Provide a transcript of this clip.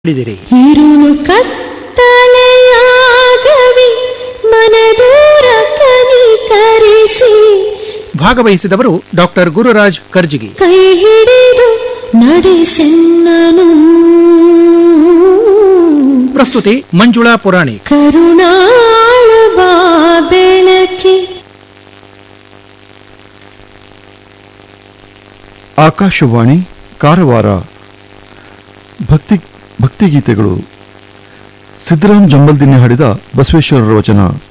ಹಿಡಿದಿರಿ ഇരുളു ಕತ್ತಲೆಯಾಗವಿ ಮನದೂರ ಕನಿಕರಿಸಿ ಭಾಗವಹಿಸಿದವರು ಡಾಕ್ಟರ್ ಗುರುರಾಜ್ ಕರ್ಜಿಗಿ ಕೈ ಹಿಡಿದು ನಡೆಸೆನ್ನನು ಪ್ರಸ್ತುತಿ ಮಂಜುಳಾ ಪುರಾಣಿಕ್ ಕರುಣಾಳ ಬಾ ಬೆಳಕಿ ಆಕಾಶವಾಣಿ ಕಾರವಾರ ಭಕ್ತಿ ಭಕ್ತಿಗೀತೆಗಳು ಸಿದ್ದರಾಮ್ ಜಂಬಲ್ದಿನ್ನೆ ಹಾಡಿದ ಬಸವೇಶ್ವರರ ವಚನ